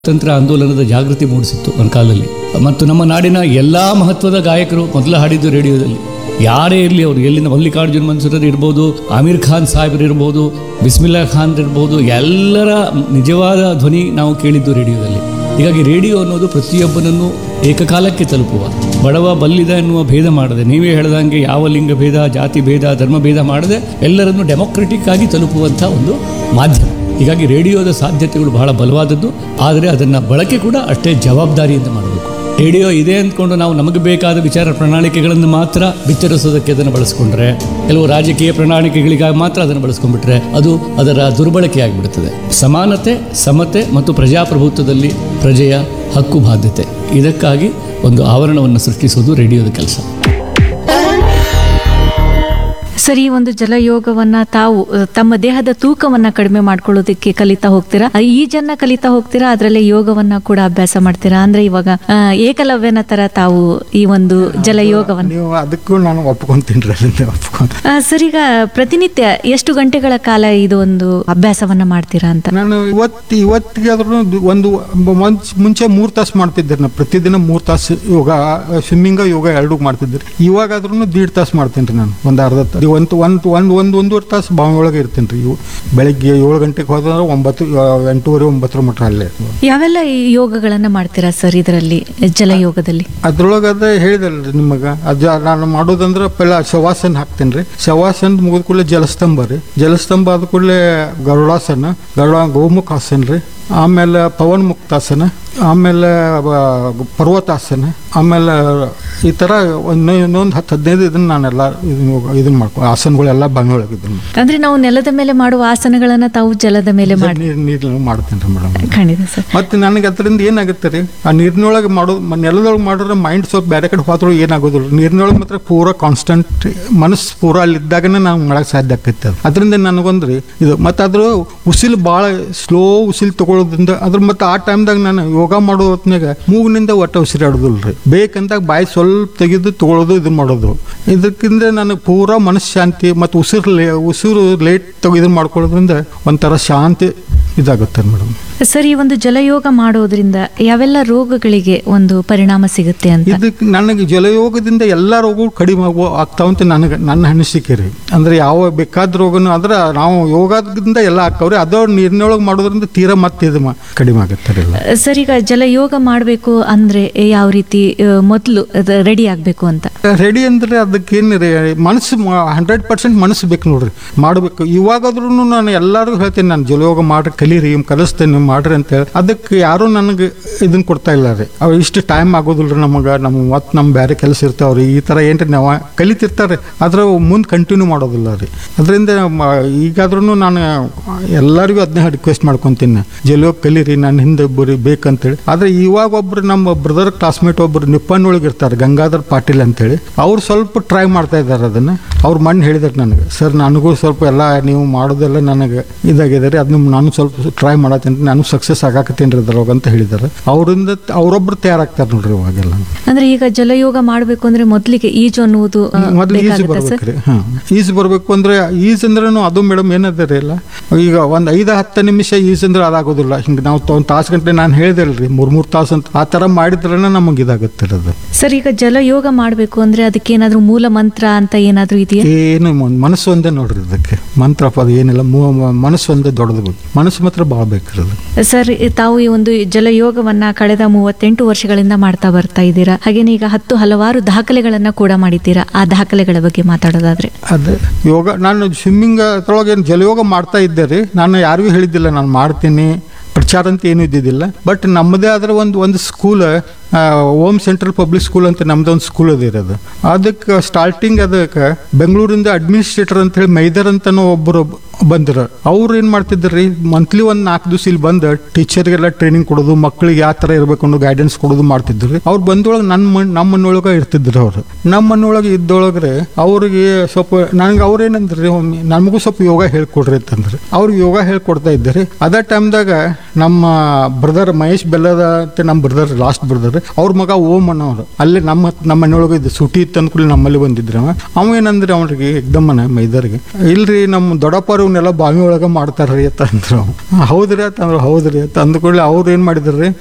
ತಂತ್ರ ಆಂದೋಲನದ ಜಾಗೃತಿ ಮೂಡಿಸಿತ್ತು ಒಂದು ಕಾಲದಲ್ಲಿ ಮತ್ತು ನಮ್ಮ ನಾಡಿನ ಎಲ್ಲ ಮಹತ್ವದ ಗಾಯಕರು ಮೊದಲು ಹಾಡಿದ್ದು ರೇಡಿಯೋದಲ್ಲಿ ಯಾರೇ ಇರಲಿ ಅವರು ಎಲ್ಲಿಂದ ಮಲ್ಲಿಕಾರ್ಜುನ್ ಮನ್ಸೂರರ್ ಇರ್ಬೋದು ಆಮೀರ್ ಖಾನ್ ಸಾಹೇಬ್ರು ಇರ್ಬೋದು ಬಿಸ್ಮಿಲ್ಲಾ ಖಾನ್ ಇರ್ಬೋದು ಎಲ್ಲರ ನಿಜವಾದ ಧ್ವನಿ ನಾವು ಕೇಳಿದ್ದು ರೇಡಿಯೋದಲ್ಲಿ ಹೀಗಾಗಿ ರೇಡಿಯೋ ಅನ್ನೋದು ಪ್ರತಿಯೊಬ್ಬನನ್ನು ಏಕಕಾಲಕ್ಕೆ ತಲುಪುವ ಬಡವ ಬಲ್ಲಿದ ಎನ್ನುವ ಭೇದ ಮಾಡದೆ ನೀವೇ ಹೇಳ್ದಂಗೆ ಯಾವ ಲಿಂಗ ಭೇದ ಜಾತಿ ಭೇದ ಧರ್ಮ ಭೇದ ಮಾಡದೆ ಎಲ್ಲರನ್ನು ಡೆಮೊಕ್ರೆಟಿಕ್ ಆಗಿ ತಲುಪುವಂಥ ಒಂದು ಮಾಧ್ಯಮ ಹೀಗಾಗಿ ರೇಡಿಯೋದ ಸಾಧ್ಯತೆಗಳು ಬಹಳ ಬಲವಾದದ್ದು ಆದರೆ ಅದನ್ನು ಬಳಕೆ ಕೂಡ ಅಷ್ಟೇ ಜವಾಬ್ದಾರಿಯಿಂದ ಮಾಡಬೇಕು ರೇಡಿಯೋ ಇದೆ ಅಂದ್ಕೊಂಡು ನಾವು ನಮಗೆ ಬೇಕಾದ ವಿಚಾರ ಪ್ರಣಾಳಿಕೆಗಳನ್ನು ಮಾತ್ರ ಬಿತ್ತರಿಸೋದಕ್ಕೆ ಅದನ್ನು ಬಳಸ್ಕೊಂಡ್ರೆ ಕೆಲವು ರಾಜಕೀಯ ಪ್ರಣಾಳಿಕೆಗಳಿಗಾಗಿ ಮಾತ್ರ ಅದನ್ನು ಬಳಸ್ಕೊಂಡ್ಬಿಟ್ರೆ ಅದು ಅದರ ದುರ್ಬಳಕೆ ಆಗಿಬಿಡುತ್ತದೆ ಸಮಾನತೆ ಸಮತೆ ಮತ್ತು ಪ್ರಜಾಪ್ರಭುತ್ವದಲ್ಲಿ ಪ್ರಜೆಯ ಹಕ್ಕು ಬಾಧ್ಯತೆ ಇದಕ್ಕಾಗಿ ಒಂದು ಆವರಣವನ್ನು ಸೃಷ್ಟಿಸುವುದು ರೇಡಿಯೋದ ಕೆಲಸ ಸರ್ ಈ ಒಂದು ಜಲಯೋಗವನ್ನ ತಾವು ಅ, ತಮ್ಮ ದೇಹದ ತೂಕವನ್ನ ಕಡಿಮೆ ಮಾಡ್ಕೊಳ್ಳೋದಕ್ಕೆ ಕಲಿತಾ ಹೋಗ್ತೀರಾ ಅ, ಈಜನ್ನ ಕಲಿತಾ ಹೋಗ್ತೀರಾ ಅದರಲ್ಲೇ ಯೋಗವನ್ನ ಕೂಡ ಅಭ್ಯಾಸ ಮಾಡ್ತೀರಾ ಅಂದ್ರೆ ಇವಾಗ ಆ, ಏಕಲವ್ಯನ ತರ ತಾವು ಈ ಒಂದು ಜಲಯೋಗವನ್ನ ನೀವು ಅದಕ್ಕೂ ನಾನು ಒಪ್ಕೊಂತೀನಿ ರೀ ಅದನ್ನ ಒಪ್ಕೊಂಡು ಆ, ಸರ್ ಈಗ ಪ್ರತಿನಿತ್ಯ ಎಷ್ಟು ಗಂಟೆಗಳ ಕಾಲ ಇದು ಒಂದು ಅಭ್ಯಾಸವನ್ನ ಮಾಡ್ತೀರಾ ಅಂತ ನಾನು ಇವತ್ತು ಇವತ್ತಿಗೆ ಆದ್ರೂ ಒಂದು ಮುಂಚೆ ಮುಂಚೆ ಮೂರು ತಾಸು ಮಾಡ್ತಿದ್ದೆ ನಾನು ಪ್ರತಿದಿನ ಮೂರು ತಾಸು ಯೋಗ ಸ್ವಿಮ್ಮಿಂಗ್ ಯೋಗ ಎರಡೂ ಮಾಡ್ತಿದ್ದೆ ಇವಾಗಾದ್ರೂ ದೀಡ್ ತಾಸು ಮಾಡ್ತೀನಿ ರೀ ನಾನು ಒಂದು ಅರ್ಧ ತ- ಒಂದು ಒಂದು ಒಂದು ಒಂದು ಒಂದೂವರೆ ತಾಸು ಬಾವಿ ಒಳಗೆ ಇರ್ತೀನಿ ರೀ ಇವು ಬೆಳಗ್ಗೆ ಏಳು ಗಂಟೆಗೆ ಹೋದ್ರೆ ಒಂಬತ್ತು ಆ, ಎಂಟೂವರೆ ಒಂಬತ್ತರ ಮಟ್ಟ ಅಲ್ಲೇ ಯಾವೆಲ್ಲ ಈ ಯೋಗಗಳನ್ನ ಮಾಡ್ತೀರಾ ಸರ್ ಇದರಲ್ಲಿ ಜಲಯೋಗದಲ್ಲಿ ಅದ್ರೊಳಗೆ ಅದೇ ಹೇಳಿದಲ್ರಿ ನಿಮಗೆ ಅದು ನಾನು ಮಾಡೋದಂದ್ರೆ ಪೆಲ್ಲ ಶವಾಸನ ಹಾಕ್ತೀನಿ ರೀ ಶವಾಸನ ಮುಗಿದ ಕೂಡಲೇ ಜಲಸ್ತಂಭ ರೀ ಜಲಸ್ತಂಭ ಆದ ಕೂಡಲೇ ಗರುಡಾಸನ ಗರುಡ ಗೋಮುಖಾಸನ ರೀ ಆಮೇಲೆ ಪವನ್ ಮುಕ್ತಾಸನ ಆಮೇಲೆ ಬ- ಪರ್ವತಾಸನ ಆಮೇಲೆ ಈ ಥರ ಒಂದು ಇನ್ನೊಂದು ಹತ್ತು ಹದಿನೈದು ಇದನ್ನ ನಾನೆಲ್ಲ ಇದನ್ನ ಇದನ್ನ ಮಾಡ್ಕೊ ಆಸನಗಳೆಲ್ಲ ಬಂಗ ಒಳಗೆ ಇದನ್ನ ಅಂದ್ರೆ ನಾವು ನೆಲದ ಮೇಲೆ ಮಾಡುವ ಆಸನಗಳನ್ನ ತಾವು ಜಲದ ಮೇಲೆ ಮಾಡಿ ನೀರು ನೀರು ಮಾಡ್ತೀನಿ ರೀ ಮೇಡಮ್ ಖಂಡಿತ ಸರ್ ಮತ್ತೆ ನನಗೆ ಅದರಿಂದ ಏನಾಗುತ್ತೆ ರೀ ಆ ನೀರಿನೊಳಗೆ ಮಾಡೋ ಮ- ನೆಲದೊಳಗೆ ಮಾಡಿದ್ರೆ ಮೈಂಡ್ ಸ್ವಲ್ಪ ಬೇರೆ ಕಡೆ ಹೋದ್ರೂ ಏನಾಗೋದಿಲ್ಲ ನೀರಿನೊಳಗೆ ಮಾತ್ರ ಪೂರ ಕಾನ್ಸ್ಟೆಂಟ್ ಮನಸ್ಸು ಪೂರ ಅಲ್ಲಿದ್ದಾಗನೇ ನಾವು ಮಾಡಕ್ಕೆ ಸಾಧ್ಯ ಆಕೈತೆ ಅದು ಅದರಿಂದ ನನಗೊಂದು ರೀ ಇದು ಮತ್ತು ಅದ್ರ ಉಸಿಲು ಭಾಳ ಸ್ಲೋ ಉಸಿಲು ತಗೊಳ್ಳೋದ್ರಿಂದ ಅದ್ರ ಮತ್ತು ಆ ಟೈಮ್ದಾಗ ನಾನು ಯೋಗ ಮಾಡೋ ಹೊತ್ನಾಗ ಮೂಗಿನಿಂದ ಒಟ್ಟ ಉಸಿರಾಡೋದಿಲ್ಲ ರೀ ಬೇಕಂದಾಗ ಬಾಯಿ ಸ್ವಲ್ಪ ತೆಗೆದು ತಗೊಳ್ಳೋದು ಇದು ಮಾಡೋದು ಇದಕ್ಕಿಂತ ನನಗೆ ಪೂರ ಮನಸ್ಸು ಶಾಂತಿ ಮತ್ತು ಉಸಿರು ಲೇ ಉಸಿರು ಲೇಟ್ ತಗೋ ಇದನ್ನ ಮಾಡ್ಕೊಳ್ಳೋದ್ರಿಂದ ಒಂಥರ ಶಾಂತಿ ಇದಾಗುತ್ತೆ ಮೇಡಮ್ ಸರ್ ಈ ಒಂದು ಜಲಯೋಗ ಮಾಡೋದ್ರಿಂದ ಯಾವೆಲ್ಲ ರೋಗಗಳಿಗೆ ಒಂದು ಪರಿಣಾಮ ಸಿಗುತ್ತೆ ಅಂತ ಇದಕ್ಕೆ ನನಗೆ ಜಲಯೋಗದಿಂದ ಎಲ್ಲ ರೋಗಗಳು ಕಡಿಮೆ ಆಗುವ ಆಗ್ತಾವಂತ ನನಗೆ ನನ್ನ ಅನಿಸಿಕೆ ರೀ ಅಂದ್ರೆ ಯಾವ ಬೇಕಾದ ರೋಗನು ಅಂದ್ರೆ ನಾವು ಯೋಗದಿಂದ ಎಲ್ಲ ಆಗ್ತಾವ್ರಿ ಅದೋ ನೀರಿನೊಳಗೆ ಮಾಡೋದ್ರಿಂದ ತೀರಾ ಮತ್ತೆ ಇದು ಮಾ- ಕಡಿಮೆ ಆಗುತ್ತೆ ರೀ ಎಲ್ಲ ಸರ್ ಈಗ ಜಲಯೋಗ ಮಾಡಬೇಕು ಅಂದ್ರೆ ಯಾವ ರೀತಿ ಮೊದಲು ರೆಡಿ ಆಗಬೇಕು ಅಂತ ರೆಡಿ ಅಂದ್ರೆ ಅದಕ್ಕೇನು ರೀ ಮನಸ್ಸು ಹಂಡ್ರೆಡ್ ಪರ್ಸೆಂಟ್ ಮನಸ್ಸು ಬೇಕು ನೋಡ್ರಿ ಮಾಡಬೇಕು ಇವಾಗಾದ್ರೂ ನಾನು ಎಲ್ಲರಿಗೂ ಹೇಳ್ತೀನಿ ನಾನು ಜಲಯೋಗ ಮಾಡ್ರಿ ಕಲೀರಿ ಕಲಿಸ್ತೇನೆ ಮಾಡ್ರಿ ಅಂತ ಹೇಳಿ ಅದಕ್ಕೆ ಯಾರೂ ನನಗೆ ಇದನ್ನ ಕೊಡ್ತಾ ಇಲ್ಲ ರೀ ಅವ್ರು ಇಷ್ಟು ಟೈಮ್ ಆಗೋದಿಲ್ಲ ರೀ ನಮಗೆ ನಮ್ಮ ಮತ್ತು ನಮ್ಮ ಬೇರೆ ಕೆಲಸ ಇರ್ತಾವ್ರಿ ಈ ಥರ ಏನ್ರಿ ನಾವು ಕಲಿತಿರ್ತಾರೆ ಆದ್ರೆ ಮುಂದೆ ಕಂಟಿನ್ಯೂ ಮಾಡೋದಿಲ್ಲ ರೀ ಅದರಿಂದ ಈಗಾದ್ರೂ ನಾನು ಎಲ್ಲರಿಗೂ ಅದನ್ನ ರಿಕ್ವೆಸ್ಟ್ ಮಾಡ್ಕೊತೀನಿ ನಾ. ಜಲಯೋಗ ಕಲೀರಿ ನಾನು ಹಿಂದೆ ಒಬ್ಬರು ಬೇಕಂತೇಳಿ ಆದ್ರೆ ಇವಾಗ ಒಬ್ರು ನಮ್ಮ ಬ್ರದರ್ ಕ್ಲಾಸ್ಮೇಟ್ ಒಬ್ರು ನಿಪ್ಪನ್ ಒಳಗೆ ಇರ್ತಾರೆ ಗಂಗಾಧರ್ ಪಾಟೀಲ್ ಅಂತೇಳಿ ಅವ್ರು ಸ್ವಲ್ಪ ಟ್ರೈ ಮಾಡ್ತಾ ಇದ್ದಾರೆ ಅದನ್ನ ಅವ್ರು ಮಣ್ಣು ಹೇಳಿದಾರೆ ನನಗೆ ಸರ್ ನನಗೂ ಸ್ವಲ್ಪ ಎಲ್ಲ ನೀವು ಮಾಡೋದೆಲ್ಲ ನನಗೆ ಇದಾಗಿದೆ ರೀ ಅದನ್ನ ನಾನು ಸ್ವಲ್ಪ ಟ್ರೈ ಮಾಡತ್ತೀನಿ ನಾನು ಸಕ್ಸಸ್ ಆಗಾಕತ್ತೀನಿ ರೀ ಅದ್ರೊಳಗೆ ಅಂತ ಹೇಳಿದ್ದಾರೆ ಅವರಿಂದ ಅವರೊಬ್ರು ತಯಾರಾಗ್ತಾರೆ ನೋಡ್ರಿ ಇವಾಗೆಲ್ಲ ಅಂದ್ರೆ ಈಗ ಜಲಯೋಗ ಮಾಡಬೇಕು ಅಂದ್ರೆ ಮೊದಲಿಗೆ ಈಜು ಅನ್ನುವುದು ಆ, ಮೊದಲು ಈಜ್ ಬೇಕಾಗುತ್ತಾ ಸರ್ ಬರ್ಬೇಕ್ರಿ ಹಾಂ ಈಜ್ ಬರಬೇಕು ಅಂದ್ರೆ ಈಜ್ ಅಂದ್ರೂ ಅದು ಮೇಡಮ್ ಏನದ ರೀ ಇಲ್ಲ ಈಗ ಒಂದು ಐದು ಹತ್ತು ನಿಮಿಷ ಈಜ್ ಅಂದ್ರೆ ಅದಾಗೋದಿಲ್ಲ ಹಿಂಗೆ ನಾವು ಒಂದು ತಾಸು ಗಂಟೆ ನಾನು ಹೇಳಿದೆಲ್ರಿ ಮೂರು ಮೂರು ತಾಸು ಅಂತ ಆ ಥರ ಮಾಡಿದ್ರೆ ನಮಗೆ ಇದಾಗುತ್ತೆ ರೀ ಅದು ಸರ್ ಈಗ ಜಲಯೋಗ ಮಾಡಬೇಕು ಅಂದ್ರೆ ಅದಕ್ಕೆ ಏನಾದ್ರೂ ಮೂಲ ಮಂತ್ರ ಅಂತ ಏನಾದ್ರೂ ಇದೆಯಾ ಏನು ಮ- ಮನಸ್ಸು ಒಂದೇ ನೋಡ್ರಿ ಇದಕ್ಕೆ ಮಂತ್ರ ಪದ ಏನಿಲ್ಲ ಮು- ಮ- ಮನಸ್ಸು ಒಂದೇ ದೊಡ್ಡದು ಬೇಕು ಮನಸ್ಸು ಮಾತ್ರ ಭಾಳ ಬೇಕ್ರಿ ಅದು ಸರ್ ಈ ತಾವು ಈ ಒಂದು ಜಲಯೋಗವನ್ನ ಕಳೆದ ಮೂವತ್ತೆಂಟು ವರ್ಷಗಳಿಂದ ಮಾಡ್ತಾ ಬರ್ತಾ ಇದ್ದೀರಾ ಹಾಗೇನೆ ಈಗ ಹತ್ತು ಹಲವಾರು ದಾಖಲೆಗಳನ್ನ ಕೂಡ ಮಾಡಿದ್ದೀರಾ ಆ ದಾಖಲೆಗಳ ಬಗ್ಗೆ ಮಾತಾಡೋದಾದ್ರೆ ಅದೇ ಯೋಗ ನಾನು ಸ್ವಿಮ್ಮಿಂಗ್ ಅದ್ರೊಳಗೆ ಏನು ಜಲಯೋಗ ಮಾಡ್ತಾ ಇದ್ದೆ ರೀ ನಾನು ಯಾರಿಗೂ ಹೇಳಿದ್ದಿಲ್ಲ ನಾನು ಮಾಡ್ತೀನಿ ಪ್ರಚಾರ ಅಂತ ಏನೂ ಇದ್ದಿದ್ದಿಲ್ಲ ಬಟ್ ನಮ್ಮದೇ ಆದ್ರೆ ಒಂದು ಒಂದು school Om central public school ಅಂತ ನಮ್ದು ಒಂದು ಸ್ಕೂಲ್ ಅದ ಇರೋದು ಅದಕ್ಕೆ ಸ್ಟಾರ್ಟಿಂಗ್ ಅದಕ್ಕೆ ಬೆಂಗಳೂರಿಂದ ಅಡ್ಮಿನಿಸ್ಟ್ರೇಟರ್ ಅಂತ ಹೇಳಿ ಮೈದರ್ ಅಂತನೂ ಒಬ್ಬರು ಬಂದ್ರು ಅವ್ರು ಏನು ಮಾಡ್ತಿದ್ರಿ ಮಂತ್ಲಿ ಒಂದು ನಾಲ್ಕು ದಿವಸ ಇಲ್ಲಿ ಬಂದು ಟೀಚರ್ಗೆಲ್ಲ ಟ್ರೈನಿಂಗ್ ಕೊಡೋದು ಮಕ್ಕಳಿಗೆ ಯಾವ ಥರ ಇರಬೇಕು ಅನ್ನೋ ಗೈಡೆನ್ಸ್ ಕೊಡೋದು ಮಾಡ್ತಿದ್ರು ಅವ್ರು ಬಂದೊಳಗೆ ನನ್ನ ಮಣ್ ನಮ್ಮ ಮಣ್ಣೊಳಗೆ ಇರ್ತಿದ್ರು ಅವರು ನಮ್ಮ ಮಣ್ಣೊಳಗೆ ಇದ್ದೊಳಗ್ರೆ ಅವ್ರಿಗೆ ಸ್ವಲ್ಪ ನನಗೆ ಅವ್ರು ಏನಂದ್ರಿ ಒಮ್ಮೆ ನಮಗೂ ಸ್ವಲ್ಪ ಯೋಗ ಹೇಳ್ಕೊಡ್ರಿ ಅಂತಂದ್ರೆ ಅವ್ರು ಯೋಗ ಹೇಳ್ಕೊಡ್ತಾ ಇದ್ದಾರೆ ಅದೇ ಟೈಮ್ದಾಗ ನಮ್ಮ ಬ್ರದರ್ ಮಹೇಶ್ ಬೆಲ್ಲದ ಅಂತ ನಮ್ಮ ಬ್ರದರ್ ಲಾಸ್ಟ್ ಬ್ರದರ್ ಅವ್ರ ಮಗ ಓಮ್ ಅನ್ನೋರು ಅಲ್ಲೇ ನಮ್ಮ ನಮ್ಮ ಮನೆಯೊಳಗೆ ಇದು ಸುಟಿ ಇತ್ತು ಅಂದ್ಕೂಡ್ಲೆ ನಮ್ಮಲ್ಲಿ ಬಂದಿದ್ರು ಅವ ಅವ ಏನಂದ್ರೆ ಅವ್ರಿಗೆ ಎಕ್ದಮ್ಮನ ಮೈದರ್ಗೆ ಇಲ್ರಿ ನಮ್ಮ ದೊಡ್ಡಪ್ಪರು ಇವನ್ನೆಲ್ಲ ಬಾವಿ ಒಳಗೆ ಮಾಡ್ತಾರ್ರಿ ಅಂತ ಅಂದ್ರು ಅವ. ಹೌದ್ರಿ ಅಂತ ಅಂದ್ರು ಹೌದ್ರಿ ಅಂತ ಅಂದ್ಕೊಳ್ಳಿ ಅವ್ರು ಏನು ಮಾಡಿದ್ರಿ